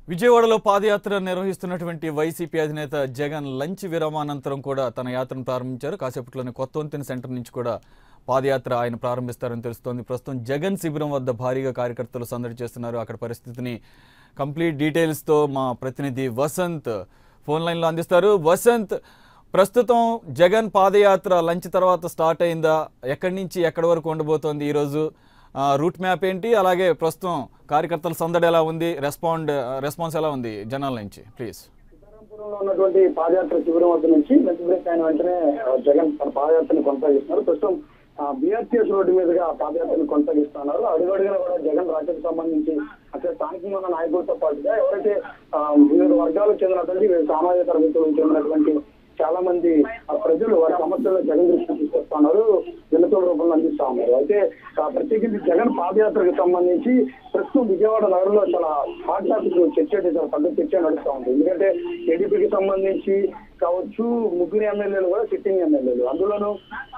విజయవాడలో పాదయాత్ర నిర్వహిస్తున్నటువంటి వైసీపీ అధినేత జగన్ లంచ్ విరామానంతరం కూడా తన యాత్రను ప్రారంభించారు కాసేపట్లోనే కొత్త వంతెన సెంటర్ నుంచి కూడా పాదయాత్ర ఆయన ప్రారంభిస్తారని తెలుస్తోంది ప్రస్తుతం జగన్ శిబిరం వద్ద భారీగా కార్యకర్తలు సందడి చేస్తున్నారు అక్కడ పరిస్థితిని కంప్లీట్ డీటెయిల్స్తో మా ప్రతినిధి వసంత్ ఫోన్ లైన్లో అందిస్తారు వసంత్ ప్రస్తుతం జగన్ పాదయాత్ర లంచ్ తర్వాత స్టార్ట్ అయిందా ఎక్కడి నుంచి ఎక్కడి వరకు ఉండబోతోంది ఈరోజు ఆ, రూట్ మ్యాప్ ఏంటి అలాగే ప్రస్తుతం కార్యకర్తల సందడి ఎలా ఉంది రెస్పాండ్ రెస్పాన్స్ ఎలా ఉంది జనాల నుంచి ప్లీజ్ సీతారాంపురంలో ఉన్నటువంటి పాదయాత్ర శిబిరం వద్ద నుంచి లంచ్ బ్రేక్ అయిన వెంటనే ఆ, జగన్ తన పాదయాత్రను కొనసాగిస్తున్నారు ప్రస్తుతం బీఆర్టీఎస్ రోడ్డు మీదుగా పాదయాత్రను కొనసాగిస్తున్నారు అడుగడుగున కూడా జగన్ రాజ్యకు సంబంధించి అక్కడ స్థానికంగా ఉన్న నాయకులతో పాటుగా ఎవరైతే ఆ, వివిధ వర్గాలకు చెందినటువంటి వివిధ సామాజిక తరగతులకు చెందినటువంటి చాలా మంది ఆ, ప్రజలు వారి సమస్యలను జగన్ దృష్టికి తీసుకొస్తున్నారు వినతుల రూపంలో అందిస్తా ఉన్నారు అయితే ఆ, ప్రత్యేకించి జగన్ పాదయాత్రకు సంబంధించి ప్రస్తుతం విజయవాడ నగరంలో చాలా హాట్ టాపిక్ చర్చ అయితే చాలా పెద్ద చర్చ నడుస్తా ఉంది ఎందుకంటే టీడీపీకి సంబంధించి కావచ్చు ముగ్గురు ఎమ్మెల్యేలు కూడా సిట్టింగ్ ఎమ్మెల్యేలు అందులోనూ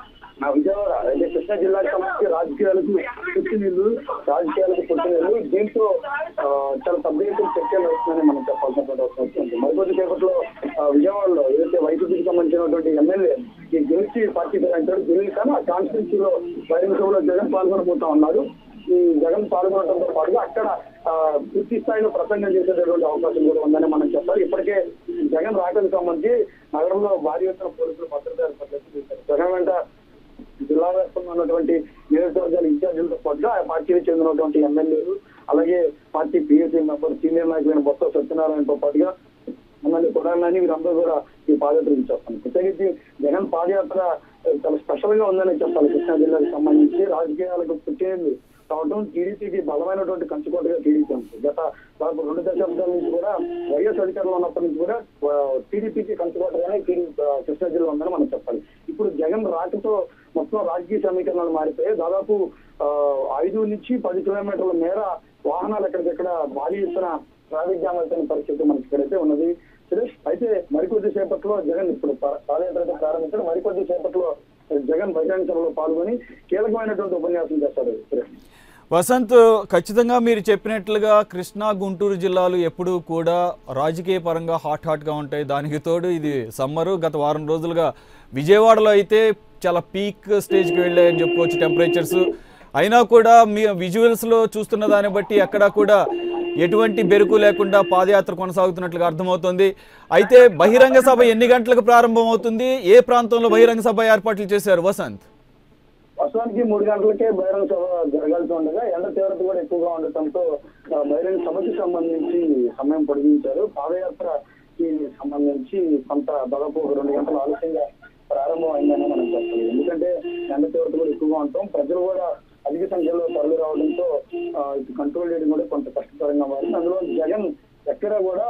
ఆ విజయవాడ అంటే కృష్ణా జిల్లాకి సంబంధించి రాజకీయాలకు పుట్టినీళ్ళు రాజకీయాలకు పుట్టినీళ్ళు దీంతో ఆ, చాలా పెద్ద ఎత్తున చర్చ నడుస్తుందని మనం చెప్పాల్సినటువంటి అవసరం వచ్చింది మరికొద్ది సేపట్లో ఆ, విజయవాడలో ఏదైతే వైసీపీకి సంబంధించినటువంటి ఎమ్మెల్యే ఈ గెలిచి పార్టీ అంటాడు గెలిచి కానీ ఆ కాన్స్టిట్యూన్సీలో బహిరంగ సభలో జగన్ పాల్గొనబోతా ఉన్నారు ఈ జగన్ పాల్గొనడంతో పాటుగా అక్కడ ఆ, పూర్తి స్థాయిలో ప్రసంగం చేసేటటువంటి అవకాశం కూడా ఉందని మనం చెప్పాలి ఇప్పటికే జగన్ రాకకు సంబంధించి నగరంలో భారీ ఎత్తున పోలీసులు భద్రత ఏర్పాట్లు చేశారు జగన్ వెంట జిల్లా వ్యాప్తంగా ఉన్నటువంటి నియోజకవర్గాల ఇన్ఛార్జీలతో పాటుగా ఆ పార్టీకి చెందినటువంటి ఎమ్మెల్యేలు అలాగే పార్టీ పిఎస్సీ మెంబర్ సీనియర్ నాయకులైన బొత్స సత్యనారాయణతో పాటుగా ఎమ్మెల్యే కొడాలని వీరందరూ కూడా ఈ పాదయాత్ర చేస్తాను ప్రత్యేకించి జగన్ పాదయాత్ర ఆ, చాలా స్పెషల్ గా ఉందని చెప్పాలి కృష్ణా జిల్లాకు సంబంధించి రాజకీయాలకు పుట్టినది కావడం టీడీపీకి బలమైనటువంటి కంచుకోటగా టీడీపీ ఉంది గత దాదాపు రెండు దశాబ్దాల నుంచి కూడా వైఎస్ అధికారంలో ఉన్నప్పటి నుంచి కూడా ఆ, టీడీపీకి కంచుకోటగానే టీడీపీ ఆ, కృష్ణా జిల్లా ఉందని మనం చెప్పాలి ఇప్పుడు జగన్ రాకతో మొత్తం రాజకీయ సమీకరణలు మారిపోయి దాదాపు ఆ, ఐదు నుంచి పది కిలోమీటర్ల మేర వాహనాలు ఎక్కడికెక్కడ భారీ ఎత్తున ట్రాఫిక్ జామ్ అవుతున్న పరిస్థితి మనకి ఇక్కడైతే ఉన్నది సురేష్ అయితే మరికొద్ది సేపట్లో జగన్ ఇప్పుడు పా- పాదయాత్ర అయితే ప్రారంభించారు మరికొద్ది సేపట్లో జగన్ బహిరంగ సభలో పాల్గొని కీలకమైనటువంటి ఉపన్యాసం చేస్తారు సురేష్ వసంత్ ఖచ్చితంగా మీరు చెప్పినట్లుగా కృష్ణా గుంటూరు జిల్లాలు ఎప్పుడూ కూడా రాజకీయ పరంగా హాట్ హాట్గా ఉంటాయి దానికి తోడు ఇది సమ్మరు గత వారం రోజులుగా విజయవాడలో అయితే చాలా పీక్ స్టేజ్కి వెళ్ళాయని చెప్పుకోవచ్చు టెంపరేచర్స్ అయినా కూడా మీ విజువల్స్లో చూస్తున్న దాన్ని బట్టి ఎక్కడా కూడా ఎటువంటి బెరుకు లేకుండా పాదయాత్ర కొనసాగుతున్నట్లుగా అర్థమవుతుంది అయితే బహిరంగ సభ ఎన్ని గంటలకు ప్రారంభమవుతుంది ఏ ప్రాంతంలో బహిరంగ సభ ఏర్పాట్లు చేశారు వసంత్ వాస్తవానికి మూడు గంటలకే బహిరంగ సభ జరగాల్సి ఉండగా ఎండ తీవ్రత కూడా ఎక్కువగా ఉండటంతో ఆ, బహిరంగ సభకి సంబంధించి సమయం పొడిగించారు పాదయాత్రకి సంబంధించి కొంత దాదాపు ఒక రెండు గంటలు ఆలస్యంగా ప్రారంభం అయిందని మనం చెప్పాలి ఎందుకంటే ఎండ తీవ్రత కూడా ఎక్కువగా ఉంటాం ప్రజలు కూడా అధిక సంఖ్యలో తరలి రావడంతో ఆ, ఇది కంట్రోల్ చేయడం కూడా కొంత కష్టతరంగా మారింది అందులో జగన్ ఎక్కడ కూడా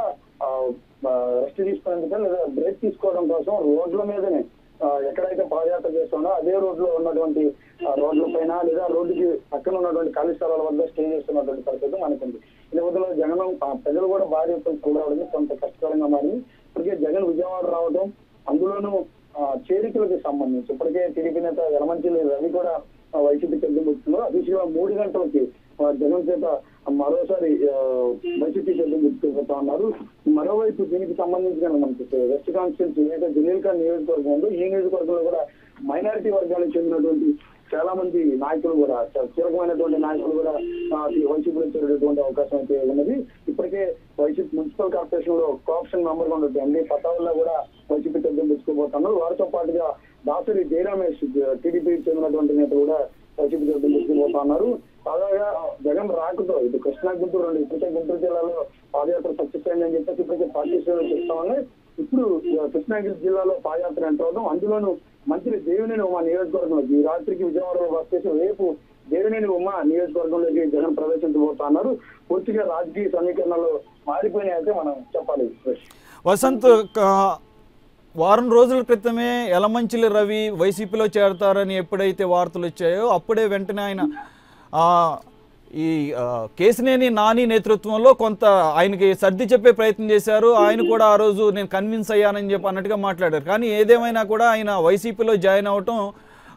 రెస్ట్ తీసుకునేందుకు లేదా బ్రేక్ తీసుకోవడం కోసం రోడ్ల మీదనే ఆ, ఎక్కడైతే పాదయాత్ర చేస్తుండో అదే రోడ్ లో ఉన్నటువంటి ఆ, రోడ్ల పైన లేదా రోడ్డుకి పక్కన ఉన్నటువంటి ఖాళీ స్థలాల వద్ద స్టే చేస్తున్నటువంటి పరిస్థితి మనకుంది ఈ నేపథ్యంలో జగన్ ఆ, ప్రజలు కూడా భారీ ఎత్తున చూడవడం కొంత కష్టకరంగా మారింది ఇప్పటికే జగన్ విజయవాడ రావడం అందులోనూ ఆ, చేరికలకు సంబంధించి ఇప్పటికే టీడీపీ నేత యలమంచిలి రవి కూడా ఆ, వైసీపీ చెందుతున్నారు అఫీషియల్ మూడు గంటలకి ఆ, జగన్ చేత మరోసారి ఆ, వైసీపీ చెందుతా ఉన్నారు మరోవైపు దీనికి సంబంధించి కనుక మనకి వెస్ట్ కాన్స్టిట్యూన్సీ ఏదైతే జలీల్కా నియోజకవర్గం ఉందో ఈ నియోజకవర్గంలో కూడా మైనారిటీ వర్గానికి చెందినటువంటి చాలా మంది నాయకులు కూడా చాలా కీలకమైనటువంటి నాయకులు కూడా ఆ, ఈ వైసీపీలో చేరేటటువంటి అవకాశం అయితే ఉన్నది ఇప్పటికే వైసీపీ మున్సిపల్ కార్పొరేషన్ లో కోఆప్షన్ మెంబర్ గా ఉన్నటువంటి ఎండి పటావల్లో కూడా వైసీపీ తెద్దాం తెచ్చుకోబోతున్నారు వారితో పాటుగా దాసరి జయరామేష్ టీడీపీ చెందినటువంటి నేత కూడా వైసీపీ తెద్దాం తెచ్చుకోబోతా ఉన్నారు తాజాగా జగన్ రాకతో ఇటు కృష్ణా గుంటూరు రెండు ఇప్పటికే గుంటూరు జిల్లాలో పాదయాత్ర సక్సెస్ అయిందని చెప్పేసి ఇప్పటికే పార్టీ శ్రేణులు చెప్తామని ఇప్పుడు ఆ, కృష్ణాగిరి జిల్లాలో పాదయాత్ర ఎంటర్ అవడం అందులోనూ మంత్రి దేవినేని ఉమా నియోజకవర్గంలో ఈ రాత్రికి విజయవాడలో బస్ చేసి రేపు దేవినేని ఉమా నియోజకవర్గంలోకి జగన్ ప్రవేశించబోతున్నారు పూర్తిగా రాజకీయ సమీకరణలు మారిపోయినాయి అయితే మనం చెప్పాలి సురేష్. వసంత్ క- వారం రోజుల క్రితమే యలమంచిలి రవి వైసీపీలో చేరతారని ఎప్పుడైతే వార్తలు వచ్చాయో అప్పుడే వెంటనే ఆయన ఆ, ఈ ఆ, కేసినేని నాని నేతృత్వంలో కొంత ఆయనకి సర్ది చెప్పే ప్రయత్నం చేశారు ఆయన కూడా ఆ రోజు నేను కన్విన్స్ అయ్యానని చెప్పి అన్నట్టుగా మాట్లాడారు కానీ ఏదేమైనా కూడా ఆయన వైసీపీలో జాయిన్ అవటం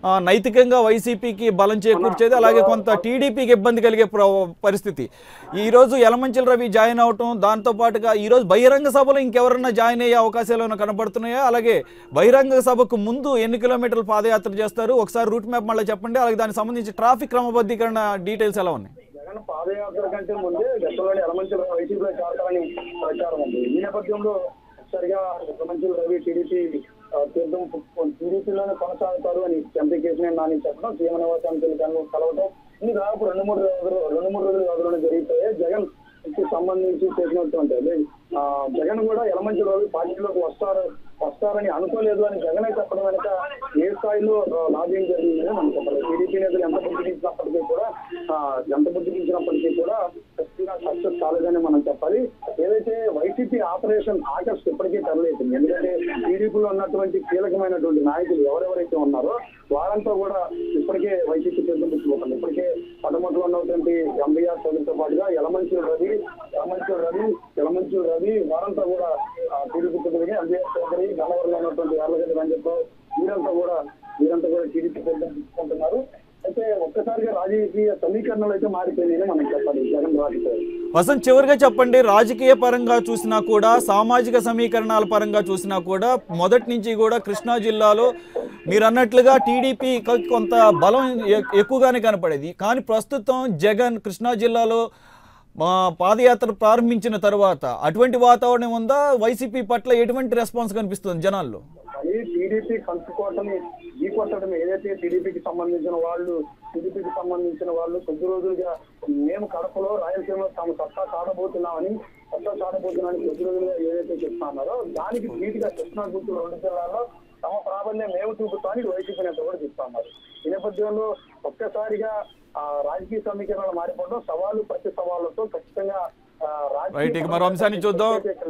ఆ, నైతికంగా వైసీపీకి బలం చేకూర్చేది అలాగే కొంత టీడీపీకి ఇబ్బంది కలిగే ప్ర- పరిస్థితి ఈ రోజు యలమంచిల రవి జాయిన్ అవటం దాంతో పాటుగా ఈ రోజు బహిరంగ సభలో ఇంకెవరన్నా జాయిన్ అయ్యే అవకాశాలు ఏమైనా కనబడుతున్నాయా అలాగే బహిరంగ సభకు ముందు ఎన్ని కిలోమీటర్లు పాదయాత్ర చేస్తారు ఒకసారి రూట్ మ్యాప్ మళ్ళీ చెప్పండి అలాగే దానికి సంబంధించి ట్రాఫిక్ క్రమబద్ధీకరణ డీటెయిల్స్ ఎలా ఉన్నాయి జగన్ పాదయాత్ర కంటే ముందే గతంలోని ఎలమంచి వైసీపీలో చేరతారని ప్రచారం ఉంది ఈ నేపథ్యంలో సరిగా ఎలమంచి రవి టీడీపీ ఆ, తీర్థం టీడీపీలోనే కొనసాగుతారు అని ఎంపీ కేసీఆర్ నాని చెప్పడం సీఎం నివాసానికి కలవటం ఇది దాదాపు రెండు మూడు రోజులు రెండు మూడు రోజుల వ్యవధిలోనే జరిగిపోయాయి జగన్ కి సంబంధించి చేసినటువంటి అదే, ఆ, జగన్ కూడా ఎలమంచి రోజు పార్టీలోకి వస్తారు వస్తారని అనుకోలేదు అని జగనే చెప్పడం వెనక ఏ స్థాయిలో లాభ్యం జరిగిందని మనం చెప్పాలి టీడీపీ నేతలు ఎంత బుద్ధికించినప్పటికీ కూడా ఆ, ఎంత బుద్ధికించినప్పటికీ కూడా సక్సెస్ కాలేదని మనం చెప్పాలి ఏదైతే వైసీపీ ఆపరేషన్ ఆకర్ష్ ఇప్పటికీ తరలేసింది ఎందుకంటే టీడీపీలో ఉన్నటువంటి కీలకమైనటువంటి నాయకులు ఎవరెవరైతే ఉన్నారో వారంతా కూడా ఇప్పటికే వైసీపీ చేతులు ఇప్పటికే పదమూడులో ఉన్నటువంటి ఎంబీఆర్ చదువుతో పాటుగా యలమంచుల రవి యలమంచుల రవి యలమంచుల రవి వారంతా కూడా ఆ, టీడీపీ చదువుకి ఎంబీఆర్ చౌదరి గన్నవరంలో ఉన్నటువంటి యార్లగడ్డ రంజప్ప వీరంతా కూడా వీరంతా కూడా టీడీపీ తీసుకుంటున్నారు అయితే ఒక్కసారిగా రాజకీయ సమీకరణలు అయితే మారిపోయినాయని మనం చెప్పాలి జగన్ రాజకీయాలు వసంత్ చివరిగా చెప్పండి రాజకీయ పరంగా చూసినా కూడా సామాజిక సమీకరణాల పరంగా చూసినా కూడా మొదటి నుంచి కూడా కృష్ణా జిల్లాలో మీరు అన్నట్లుగా టీడీపీ కొంత బలం ఎ- ఎక్కువగానే కనపడేది కానీ ప్రస్తుతం జగన్ కృష్ణా జిల్లాలో మా పాదయాత్ర ప్రారంభించిన తర్వాత అటువంటి వాతావరణం ఉందా వైసీపీ పట్ల ఎటువంటి రెస్పాన్స్ కనిపిస్తుంది జనాల్లో అది టీడీపీ కంచుకోవటని ఢీకొట్టడం ఏదైతే టీడీపీకి సంబంధించిన వాళ్ళు టీడీపీకి సంబంధించిన వాళ్ళు కొద్ది రోజులుగా మేము కడపలో రాయలసీమలో తాము సత్తా చాటబోతున్నామని సత్తా చాటబోతున్నామని కొద్ది రోజులుగా ఏదైతే చెప్తున్నారో దానికి ధీటుగా కృష్ణా గుంటూరు రెండు జిల్లాల్లో తమ ప్రాబల్యం మేము చూపుతామని వైసీపీ నేతలు కూడా చెప్తున్నారు ఈ నేపథ్యంలో ఒక్కసారిగా ఆ, రాజకీయ సమీకరణలు మారిపోవడం సవాలు ప్రతి సవాళ్ళతో ఖచ్చితంగా ఆ, రాజకీయ రైట్ ఇక మరో అంశాన్ని చూద్దాం